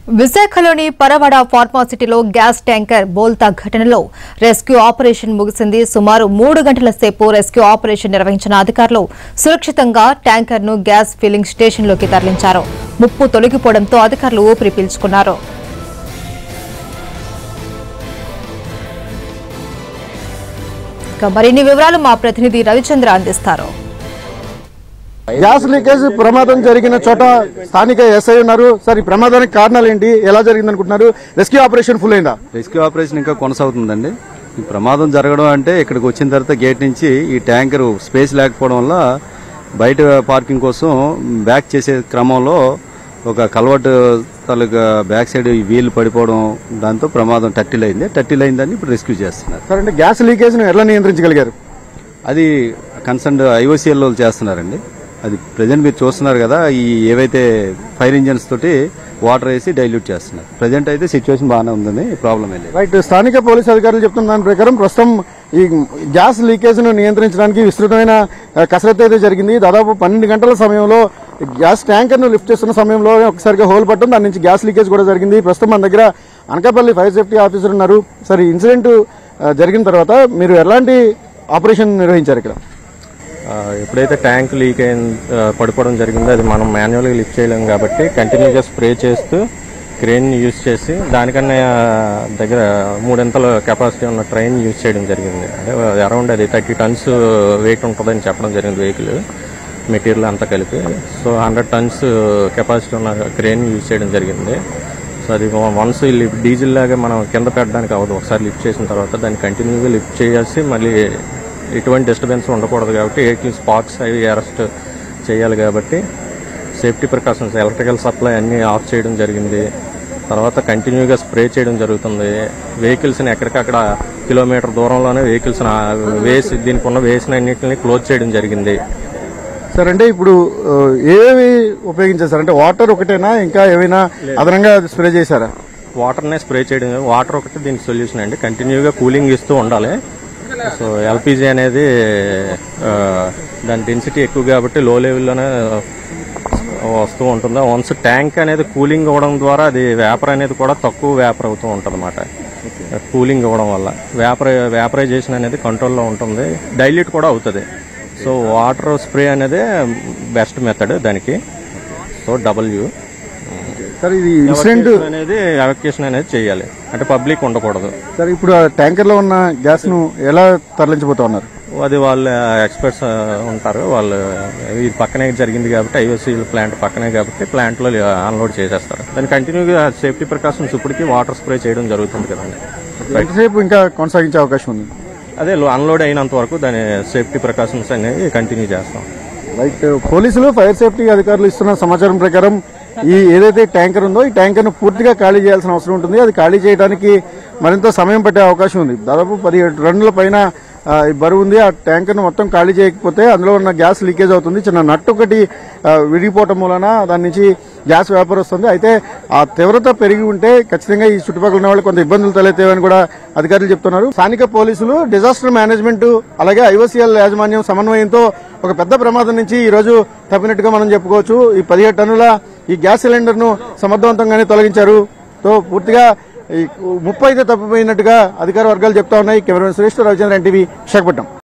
విశాఖలోని పరవడ ఫార్మాసిటీలో gas tanker బోల్తా ఘటనలో రెస్క్యూ ఆపరేషన్ ముగిసింది సుమారు మూడు గంటల సేపు రెస్క్యూ ఆపరేషన్ నిర్వహించిన అధికారులు సురక్షితంగా ట్యాంకర్ను గ్యాస్ ఫిల్లింగ్ స్టేషన్లోకి తరలించారు ముప్పు తొలగిపోవడంతో అధికారులు ఊపిరి పీల్చుకున్నారు ఇక మరిన్ని వివరాలు మా ప్రతినిధి రవిచంద్ర అందిస్తారు గ్యాస్ లీకేజ్ ప్రమాదం జరిగిన చోట స్థానిక ఎస్ఐ ఉన్నారు సార్ ఈ ప్రమాదానికి కారణాలు ఏంటి ఎలా జరిగింది అనుకుంటున్నారు రెస్క్యూ ఆపరేషన్ ఫుల్ అయిందా రెస్క్యూ ఆపరేషన్ ఇంకా కొనసాగుతుందండి ఈ ప్రమాదం జరగడం అంటే ఇక్కడికి వచ్చిన తర్వాత గేట్ నుంచి ఈ ట్యాంకర్ స్పేస్ లేకపోవడం వల్ల బయట పార్కింగ్ కోసం బ్యాక్ చేసే క్రమంలో ఒక కలవట్ తాలూకా బ్యాక్ సైడ్ ఈ వీల్ పడిపోవడం దాంతో ప్రమాదం టట్టిల్ అయింది టట్టిల్ అయిందని ఇప్పుడు రెస్క్యూ చేస్తున్నారు సార్ అంటే గ్యాస్ లీకేజ్ ను ఎలా నియంత్రించగలిగారు అది కన్సర్న్ ఐఓసీఎల్ వాళ్ళు చేస్తున్నారండి అది ప్రజెంట్ మీరు చూస్తున్నారు కదా ఈ ఏవైతే ఫైర్ ఇంజన్స్ తోటి వాటర్ వేసి డైల్యూట్ చేస్తున్నారు ప్రజెంట్ అయితే సిచ్యువేషన్ బాగానే ఉందని ప్రాబ్లం ఏం లేదు రైట్ స్థానిక పోలీసు అధికారులు చెప్తున్న దాని ప్రకారం ప్రస్తుతం ఈ గ్యాస్ లీకేజ్ ను నియంత్రించడానికి విస్తృతమైన ఆ, కసరత్తు అయితే జరిగింది దాదాపు పన్నెండు గంటల సమయంలో ఈ గ్యాస్ ట్యాంకర్ ను లిఫ్ట్ చేస్తున్న సమయంలో ఒకసారిగా హోల్ పట్టడం దాని నుంచి గ్యాస్ లీకేజ్ కూడా జరిగింది ప్రస్తుతం మన దగ్గర అనకాపల్లి ఫైర్ సేఫ్టీ ఆఫీసర్ ఉన్నారు సార్ ఈ ఇన్సిడెంట్ ఆ, జరిగిన తర్వాత మీరు ఎలాంటి ఆపరేషన్ నిర్వహించారు ఇక్కడ ఆ, ఎప్పుడైతే ట్యాంక్ లీక్ అయిన ఆ, పడిపోవడం జరిగిందో అది మనం మాన్యువల్గా లిఫ్ట్ చేయలేం కాబట్టి కంటిన్యూగా స్ప్రే చేస్తూ క్రెయిన్ యూజ్ చేసి దానికన్నా ఆ, దగ్గర మూడింతల కెపాసిటీ ఉన్న ట్రైన్ యూజ్ చేయడం జరిగింది అంటే అరౌండ్ అది థర్టీ టన్స్ వెయిట్ ఉంటుందని చెప్పడం జరిగింది వెహికల్ మెటీరియల్ అంతా కలిపి సో హండ్రెడ్ టన్స్ కెపాసిటీ ఉన్న క్రెయిన్ యూజ్ చేయడం జరిగింది సో అది వన్స్ లిఫ్ట్ డీజిల్ లాగా మనం కింద పెట్టడానికి అవ్వదు ఒకసారి లిఫ్ట్ చేసిన తర్వాత దాన్ని కంటిన్యూగా లిఫ్ట్ చేసి మళ్ళీ ఎటువంటి డిస్టర్బెన్స్ ఉండకూడదు కాబట్టి ఎయిటీ స్పార్క్స్ అవి అరెస్ట్ చేయాలి కాబట్టి సేఫ్టీ ప్రికాషన్స్ ఎలక్ట్రికల్ సప్లై అన్నీ ఆఫ్ చేయడం జరిగింది తర్వాత కంటిన్యూగా స్ప్రే చేయడం జరుగుతుంది వెహికల్స్ని ఎక్కడికక్కడ కిలోమీటర్ దూరంలోనే వెహికల్స్ వేసి దీనికి ఉన్న వేసిన అన్నింటిని క్లోజ్ చేయడం జరిగింది సార్ అంటే ఇప్పుడు ఆ, ఏవి ఉపయోగించారు సార్ అంటే వాటర్ ఒకటేనా ఇంకా ఏమైనా అదనంగా స్ప్రే చేశారా వాటర్నే స్ప్రే చేయడం వాటర్ ఒకటి దీనికి సొల్యూషన్ అండి కంటిన్యూగా కూలింగ్ ఇస్తూ ఉండాలి సో ఎల్పిజి అనేది ఆ, దాని డెన్సిటీ ఎక్కువ కాబట్టి లో లెవెల్లోనే వస్తూ ఉంటుంది వన్స్ ట్యాంక్ అనేది కూలింగ్ ఇవ్వడం ద్వారా అది వేపర్ అనేది కూడా తక్కువ వేపర్ అవుతూ ఉంటుంది అనమాట కూలింగ్ ఇవ్వడం వల్ల వేపర్ వేపరైజేషన్ అనేది కంట్రోల్లో ఉంటుంది డైల్యూట్ కూడా అవుతుంది సో వాటర్ స్ప్రే అనేది బెస్ట్ మెథడ్ దానికి సో డబ్ల్యూ సార్ ఇది ఇన్సిడెంట్ Evacuation అనేది ఎవాక్యుయేషన్ అనేది చేయాలి అంటే పబ్లిక్ ఉండకూడదు సార్ ఇప్పుడు ఆ ట్యాంకర్ లో ఉన్న గ్యాస్ ను ఎలా తరలించబోతా ఉన్నారు అది వాళ్ళ ఎక్స్పర్ట్స్ ఉంటారు వాళ్ళు ఇది పక్కనే జరిగింది కాబట్టి ఐఓసీ ప్లాంట్ పక్కనే కాబట్టి ప్లాంట్ లో అన్లోడ్ చేసేస్తారు దాన్ని కంటిన్యూగా సేఫ్టీ ప్రికాషన్స్ ఇప్పటికీ వాటర్ స్ప్రే చేయడం జరుగుతుంది కదండి ఎంతసేపు ఇంకా కొనసాగించే అవకాశం ఉంది అదే అన్లోడ్ అయినంత వరకు దాని సేఫ్టీ ప్రికాషన్స్ అనేవి కంటిన్యూ చేస్తాం రైట్ పోలీసులు ఫైర్ సేఫ్టీ అధికారులు ఇస్తున్న సమాచారం ప్రకారం ఈ ఏదైతే ట్యాంకర్ ఉందో ఈ ట్యాంకర్ ను పూర్తిగా ఖాళీ చేయాల్సిన అవసరం ఉంటుంది అది ఖాళీ చేయడానికి మరింత సమయం పట్టే అవకాశం ఉంది దాదాపు పదిహేడు టన్నుల పైన ఆ, ఈ బరువు ఉంది ఆ ట్యాంకర్ ను మొత్తం ఖాళీ చేయకపోతే అందులో ఉన్న గ్యాస్ లీకేజ్ అవుతుంది చిన్న నట్టు ఒకటి ఆ, విడిగిపోవటం మూలన దాని నుంచి గ్యాస్ వ్యాపారం వస్తుంది అయితే ఆ తీవ్రత పెరిగి ఉంటే ఖచ్చితంగా ఈ చుట్టుపక్కల ఉన్న వాళ్ళు కొంత ఇబ్బందులు తలెత్తేవని కూడా అధికారులు చెప్తున్నారు స్థానిక పోలీసులు డిజాస్టర్ మేనేజ్మెంట్ అలాగే ఐఓసీఎల్ యాజమాన్యం సమన్వయంతో ఒక పెద్ద ప్రమాదం నుంచి ఈ రోజు తప్పినట్టుగా మనం చెప్పుకోవచ్చు ఈ పదిహేడు టన్నుల ఈ గ్యాస్ సిలిండర్ ను సమర్థవంతంగానే తొలగించారు తో పూర్తిగా ఈ ముప్పై అయితే తప్పిపోయినట్టుగా అధికార వర్గాలు చెప్తా ఉన్నాయి కెమెరా సురేష్ రవిచంద్ర ఎన్టీవీ విశాఖపట్నం